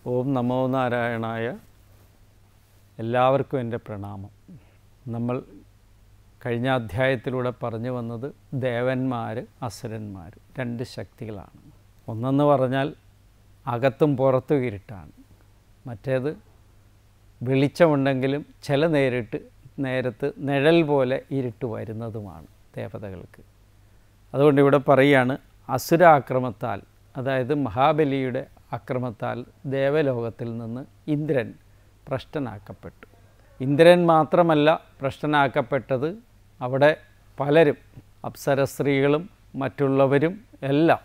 ഓം നമോ നാരായണായ എല്ലാവർക്കും എൻ്റെ പ്രണാമം നമ്മൾ കഴിഞ്ഞ അധ്യായത്തിലൂടെ പറഞ്ഞു വന്നത് ദേവന്മാർ അസുരന്മാർ രണ്ട് ശക്തികളാണ് ഒന്നെന്ന് പറഞ്ഞാൽ അകത്തും പുറത്തും ഇരുട്ടാണ് മറ്റേത് വെളിച്ചമുണ്ടെങ്കിലും ചില നേരിട്ട് നേരത്ത് നിഴൽ പോലെ ഇരുട്ട് വരുന്നതുമാണ് ദേവതകൾക്ക് അതുകൊണ്ട് ഇവിടെ പറയുകയാണ് അസുരാക്രമത്താൽ അതായത് മഹാബലിയുടെ അക്രമത്താൽ ദേവലോകത്തിൽ നിന്ന് ഇന്ദ്രൻ ഭ്രഷ്ടനാക്കപ്പെട്ടു ഇന്ദ്രൻ മാത്രമല്ല ഭ്രഷ്ടനാക്കപ്പെട്ടത് അവിടെ പലരും അപ്സരസ്ത്രീകളും മറ്റുള്ളവരും എല്ലാം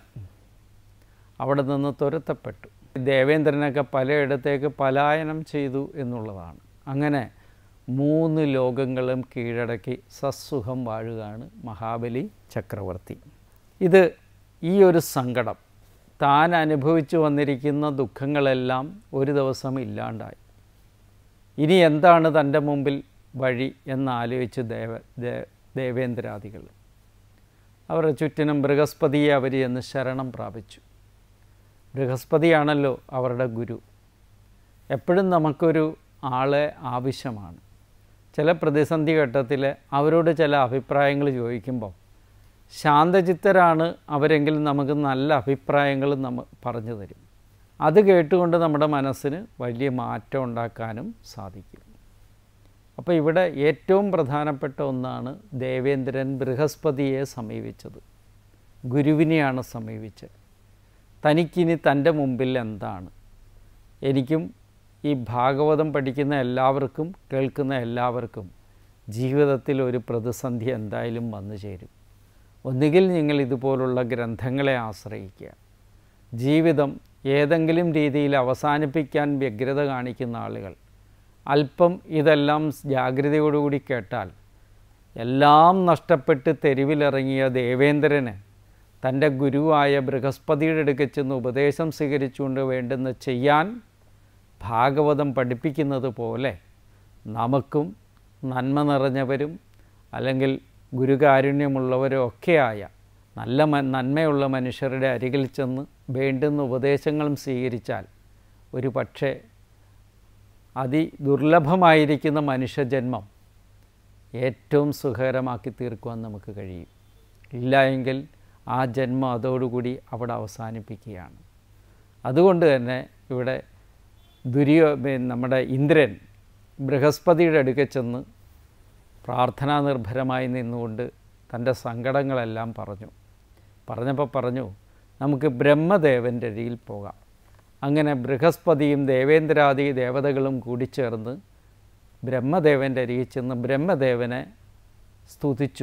അവിടെ നിന്ന് തുരത്തപ്പെട്ടു ദേവേന്ദ്രനൊക്കെ പലയിടത്തേക്ക് പലായനം ചെയ്തു എന്നുള്ളതാണ് അങ്ങനെ മൂന്ന് ലോകങ്ങളും കീഴടക്കി സസുഖം വാഴുകയാണ് മഹാബലി ചക്രവർത്തി ഇത് ഈ ഒരു സങ്കടം താൻ അനുഭവിച്ചു വന്നിരിക്കുന്ന ദുഃഖങ്ങളെല്ലാം ഒരു ദിവസം ഇല്ലാണ്ടായി ഇനി എന്താണ് തൻ്റെ മുമ്പിൽ വഴി എന്നാലോചിച്ച് ദേവ ദേ- ദേവേന്ദ്രാദികൾ അവരുടെ ചുറ്റിനും ബൃഹസ്പതിയെ അവർ എന്ന് ശരണം പ്രാപിച്ചു ബൃഹസ്പതിയാണല്ലോ അവരുടെ ഗുരു എപ്പോഴും നമുക്കൊരു ആളെ ആവശ്യമാണ് ചില പ്രതിസന്ധി ഘട്ടത്തിൽ അവരോട് ചില അഭിപ്രായങ്ങൾ ചോദിക്കുമ്പോൾ ശാന്തചിത്തരാണ് അവരെങ്കിൽ നമുക്ക് നല്ല അഭിപ്രായങ്ങൾ നമ്മ പറഞ്ഞു തരും അത് കേട്ടുകൊണ്ട് നമ്മുടെ മനസ്സിന് വലിയ മാറ്റം ഉണ്ടാക്കാനും സാധിക്കും അപ്പോൾ ഇവിടെ ഏറ്റവും പ്രധാനപ്പെട്ട ഒന്നാണ് ദേവേന്ദ്രൻ ബൃഹസ്പതിയെ സമീപിച്ചത് ഗുരുവിനെയാണ് സമീപിച്ചത് തനിക്കിനി തൻ്റെ മുമ്പിൽ എന്താണ് എനിക്കും ഈ ഭാഗവതം പഠിക്കുന്ന എല്ലാവർക്കും കേൾക്കുന്ന എല്ലാവർക്കും ജീവിതത്തിൽ ഒരു പ്രതിസന്ധി എന്തായാലും വന്നു ചേരും ഒന്നുകിൽ നിങ്ങൾ ഇതുപോലുള്ള ഗ്രന്ഥങ്ങളെ ആശ്രയിക്കുക ജീവിതം ഏതെങ്കിലും രീതിയിൽ അവസാനിപ്പിക്കാൻ വ്യഗ്രത കാണിക്കുന്ന ആളുകൾ അല്പം ഇതെല്ലാം ജാഗ്രതയോടുകൂടി കേട്ടാൽ എല്ലാം നഷ്ടപ്പെട്ട് തെരുവിലിറങ്ങിയ ദേവേന്ദ്രന് തൻ്റെ ഗുരുവായ ബൃഹസ്പതിയുടെ അടുക്കൽ ചെന്ന് ഉപദേശം സ്വീകരിച്ചുകൊണ്ട് വേണ്ടുന്ന ചെയ്യാൻ ഭാഗവതം പഠിപ്പിക്കുന്നത് പോലെ നമുക്കും നന്മ നിറഞ്ഞവരും അല്ലെങ്കിൽ ഗുരുകാരുണ്യമുള്ളവരും ഒക്കെയായ നല്ല മ നന്മയുള്ള മനുഷ്യരുടെ അരികിൽ ചെന്ന് വേണ്ടുന്ന ഉപദേശങ്ങളും സ്വീകരിച്ചാൽ ഒരു പക്ഷേ അതിദുർലഭമായിരിക്കുന്ന മനുഷ്യജന്മം ഏറ്റവും സുഖകരമാക്കി തീർക്കുവാൻ നമുക്ക് കഴിയും ഇല്ല എങ്കിൽ ആ ജന്മം അതോടുകൂടി അവിടെ അവസാനിപ്പിക്കുകയാണ് അതുകൊണ്ട് തന്നെ ഇവിടെ ദുര്യോ പിന്നെ നമ്മുടെ ഇന്ദ്രൻ ബൃഹസ്പതിയുടെ അടുക്കൽ ചെന്ന് പ്രാർത്ഥനാ നിർഭരമായി നിന്നുകൊണ്ട് തൻ്റെ സങ്കടങ്ങളെല്ലാം പറഞ്ഞു പറഞ്ഞപ്പോൾ പറഞ്ഞു നമുക്ക് ബ്രഹ്മദേവൻ്റെ അരികിൽ പോകാം അങ്ങനെ ബൃഹസ്പതിയും ദേവേന്ദ്രാദി ദേവതകളും കൂടിച്ചേർന്ന് ബ്രഹ്മദേവൻ്റെ അരികിൽ ചെന്ന് ബ്രഹ്മദേവനെ സ്തുതിച്ചു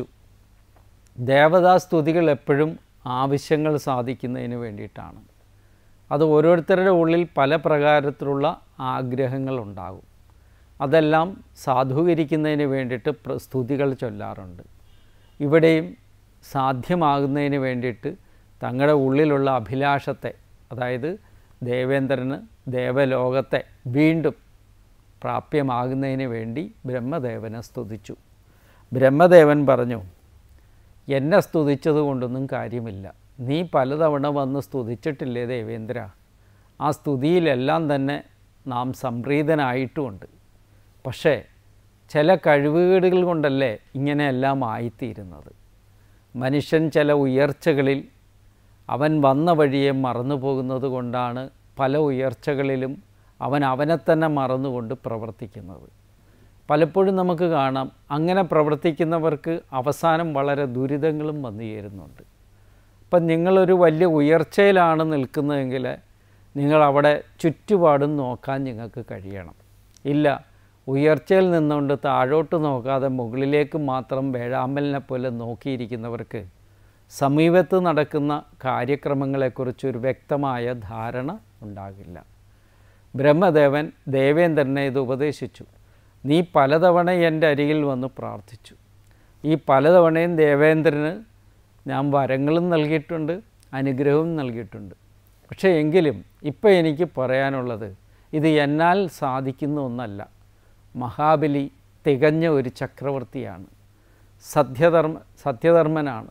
ദേവതാ സ്തുതികൾ എപ്പോഴും ആവശ്യങ്ങൾ സാധിക്കുന്നതിന് വേണ്ടിയിട്ടാണ് അത് ഓരോരുത്തരുടെ ഉള്ളിൽ പല പ്രകാരത്തിലുള്ള ആഗ്രഹങ്ങളുണ്ടാകും അതെല്ലാം സാധൂകരിക്കുന്നതിന് വേണ്ടിയിട്ട് പ്ര- സ്തുതികൾ ചൊല്ലാറുണ്ട് ഇവിടെയും സാധ്യമാകുന്നതിന് വേണ്ടിയിട്ട് തങ്ങളുടെ ഉള്ളിലുള്ള അഭിലാഷത്തെ അതായത് ദേവേന്ദ്രന് ദേവലോകത്തെ വീണ്ടും പ്രാപ്യമാകുന്നതിന് വേണ്ടി ബ്രഹ്മദേവനെ സ്തുതിച്ചു ബ്രഹ്മദേവൻ പറഞ്ഞു എന്നെ സ്തുതിച്ചത് കൊണ്ടൊന്നും കാര്യമില്ല നീ പലതവണ വന്ന് സ്തുതിച്ചിട്ടില്ലേ ദേവേന്ദ്ര ആ സ്തുതിയിലെല്ലാം തന്നെ നാം സംപ്രീതനായിട്ടുമുണ്ട് പക്ഷേ ചില കഴിവുകേടുകൾ കൊണ്ടല്ലേ ഇങ്ങനെയെല്ലാം ആയിത്തീരുന്നത് മനുഷ്യൻ ചില ഉയർച്ചകളിൽ അവൻ വന്ന വഴിയെ മറന്നു പോകുന്നത് കൊണ്ടാണ് പല ഉയർച്ചകളിലും അവൻ അവനെ തന്നെ മറന്നുകൊണ്ട് പ്രവർത്തിക്കുന്നത് പലപ്പോഴും നമുക്ക് കാണാം അങ്ങനെ പ്രവർത്തിക്കുന്നവർക്ക് അവസാനം വളരെ ദുരിതങ്ങളും വന്നു ചേരുന്നുണ്ട് അപ്പം നിങ്ങളൊരു വലിയ ഉയർച്ചയിലാണ് നിൽക്കുന്നതെങ്കിൽ നിങ്ങൾ അവിടെ ചുറ്റുപാടും നോക്കാൻ നിങ്ങൾക്ക് കഴിയണം ഇല്ല ഉയർച്ചയിൽ നിന്നുകൊണ്ട് താഴോട്ട് നോക്കാതെ മുകളിലേക്ക് മാത്രം വേഴാമ്പലിനെ പോലെ നോക്കിയിരിക്കുന്നവർക്ക് സമീപത്ത് നടക്കുന്ന കാര്യക്രമങ്ങളെക്കുറിച്ചൊരു വ്യക്തമായ ധാരണ ഉണ്ടാകില്ല ബ്രഹ്മദേവൻ ദേവേന്ദ്രനെ ഇത് ഉപദേശിച്ചു നീ പലതവണ എൻ്റെ അരികിൽ വന്ന് പ്രാർത്ഥിച്ചു ഈ പലതവണയും ദേവേന്ദ്രന് ഞാൻ വരങ്ങളും നൽകിയിട്ടുണ്ട് അനുഗ്രഹവും നൽകിയിട്ടുണ്ട് പക്ഷേ എങ്കിലും ഇപ്പം എനിക്ക് പറയാനുള്ളത് ഇത് എന്നാൽ സാധിക്കുന്ന ഒന്നല്ല മഹാബലി തികഞ്ഞ ഒരു ചക്രവർത്തിയാണ് സത്യധർമ്മ സത്യധർമ്മനാണ്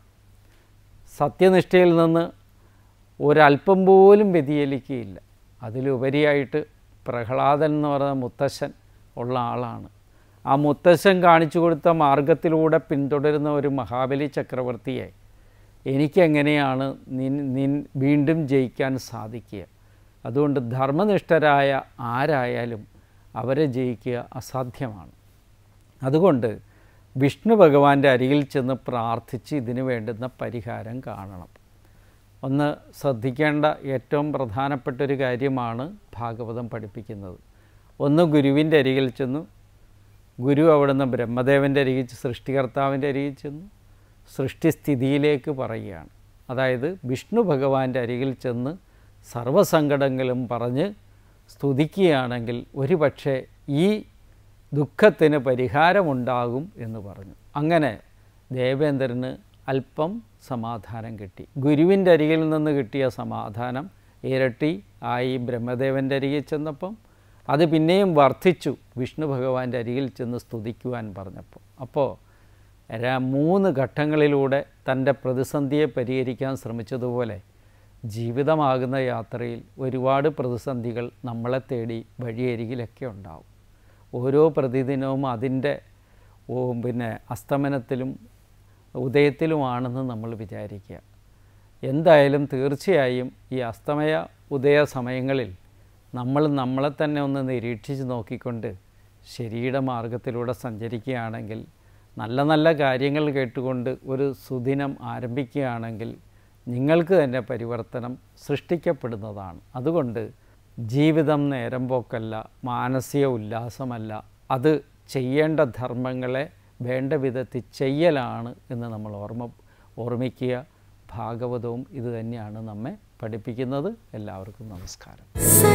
സത്യനിഷ്ഠയിൽ നിന്ന് ഒരല്പം പോലും വ്യതിചലിക്കുകയില്ല അതിലുപരിയായിട്ട് പ്രഹ്ലാദൻ എന്ന് പറയുന്ന മുത്തശ്ശൻ ഉള്ള ആളാണ് ആ മുത്തശ്ശൻ കാണിച്ചു കൊടുത്ത മാർഗത്തിലൂടെ പിന്തുടരുന്ന ഒരു മഹാബലി ചക്രവർത്തിയെ എനിക്കെങ്ങനെയാണ് നിൻ നിൻ വീണ്ടും ജയിക്കാൻ സാധിക്കുക അതുകൊണ്ട് ധർമ്മനിഷ്ഠരായ ആരായാലും അവരെ ജയിക്കുക അസാധ്യമാണ് അതുകൊണ്ട് വിഷ്ണു ഭഗവാന്റെ അരികിൽ ചെന്ന് പ്രാർത്ഥിച്ച് ഇതിനു വേണ്ടുന്ന പരിഹാരം കാണണം ഒന്ന് ശ്രദ്ധിക്കേണ്ട ഏറ്റവും പ്രധാനപ്പെട്ട ഒരു കാര്യമാണ് ഭാഗവതം പഠിപ്പിക്കുന്നത് ഒന്ന് ഗുരുവിൻ്റെ അരികിൽ ചെന്നു ഗുരു അവിടുന്ന് ബ്രഹ്മദേവൻ്റെ അരികിൽ സൃഷ്ടികർത്താവിൻ്റെ അരികിൽ ചെന്നു സൃഷ്ടിസ്ഥിതിയിലേക്ക് പറയുകയാണ് അതായത് വിഷ്ണു ഭഗവാന്റെ അരികിൽ ചെന്ന് സർവസങ്കടങ്ങളും പറഞ്ഞ് സ്തുതിക്കുകയാണെങ്കിൽ ഒരുപക്ഷെ ഈ ദുഃഖത്തിന് പരിഹാരമുണ്ടാകും എന്ന് പറഞ്ഞു അങ്ങനെ ദേവേന്ദ്രന് അല്പം സമാധാനം കിട്ടി ഗുരുവിൻ്റെ അരികിൽ നിന്ന് കിട്ടിയ സമാധാനം ഇരട്ടി ആയി ബ്രഹ്മദേവൻ്റെ അരികിൽ ചെന്നപ്പം അത് പിന്നെയും വർദ്ധിച്ചു വിഷ്ണു ഭഗവാന്റെ അരികിൽ ചെന്ന് സ്തുതിക്കുവാൻ പറഞ്ഞപ്പോൾ അപ്പോൾ ര- മൂന്ന് ഘട്ടങ്ങളിലൂടെ തൻ്റെ പ്രതിസന്ധിയെ പരിഹരിക്കാൻ ശ്രമിച്ചതുപോലെ ജീവിതമാകുന്ന യാത്രയിൽ ഒരുപാട് പ്രതിസന്ധികൾ നമ്മളെ തേടി വഴിയരികിലൊക്കെ ഉണ്ടാവും ഓരോ പ്രതിദിനവും അതിൻ്റെ ഓ പിന്നെ അസ്തമനത്തിലും ഉദയത്തിലുമാണെന്ന് നമ്മൾ വിചാരിക്കുക എന്തായാലും തീർച്ചയായും ഈ അസ്തമയ ഉദയ സമയങ്ങളിൽ നമ്മൾ നമ്മളെ തന്നെ ഒന്ന് നിരീക്ഷിച്ച് നോക്കിക്കൊണ്ട് ശരിയുടെ മാർഗത്തിലൂടെ സഞ്ചരിക്കുകയാണെങ്കിൽ നല്ല നല്ല കാര്യങ്ങൾ കേട്ടുകൊണ്ട് ഒരു സുദിനം ആരംഭിക്കുകയാണെങ്കിൽ നിങ്ങൾക്ക് തന്നെ പരിവർത്തനം സൃഷ്ടിക്കപ്പെടുന്നതാണ് അതുകൊണ്ട് ജീവിതം നേരം പോക്കല്ല മാനസിക ഉല്ലാസമല്ല അത് ചെയ്യേണ്ട ധർമ്മങ്ങളെ വേണ്ട വിധത്തിൽ ചെയ്യലാണ് എന്ന് നമ്മൾ ഓർമ്മ ഓർമ്മിക്കുക ഭാഗവതവും ഇത് തന്നെയാണ് നമ്മെ പഠിപ്പിക്കുന്നത് എല്ലാവർക്കും നമസ്കാരം സ